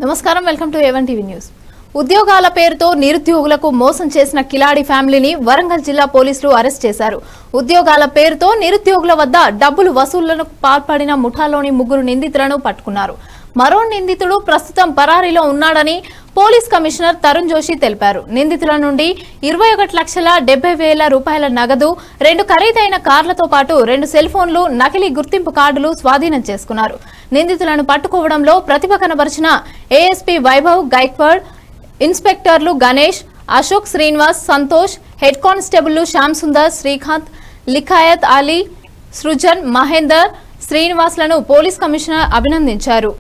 నమస్కారం welcome to A one TV news ఉద్యోగాల పేరుతో నిరుద్యోగులకు మోసం చేసిన కిలాడి ఫ్యామిలీని వరంగల్ జిల్లా పోలీసులు అరెస్ట్ చేశారు ఉద్యోగాల పేరుతో నిరుద్యోగుల వద్ద డబ్బులు వసూళ్లకు పాల్పడిన ముఠాలోని ముగ్గురు నిందితులను పట్టుకున్నారు మరో నిందితుడు ప్రస్తుతం పరారీలో ఉన్నాడని పోలీస్ కమిషనర్ తరుణ్ జోషి తెలిపారు నిందితుల నుండి ఇరవై ఒకటి లక్షల డెబ్బై వేల రూపాయల నగదు రెండు ఖరీదైన కార్లతో పాటు రెండు సెల్ ఫోన్లు నకిలీ గుర్తింపు కార్డులు స్వాధీనం చేసుకున్నారు నిందితులను పట్టుకోవడంలో ప్రతిభ కనబరిచిన ఏఎస్పీ వైభవ్ గైక్వాడ్ ఇన్స్పెక్టర్లు గణేష్ అశోక్ శ్రీనివాస్ సంతోష్ హెడ్ కానిస్టేబుల్లు శ్యామ్ సుందర్ శ్రీకాంత్ లిఖాయత్ అలీ సృజన్ మహేందర్ శ్రీనివాస్లను పోలీస్ కమిషనర్ అభినందించారు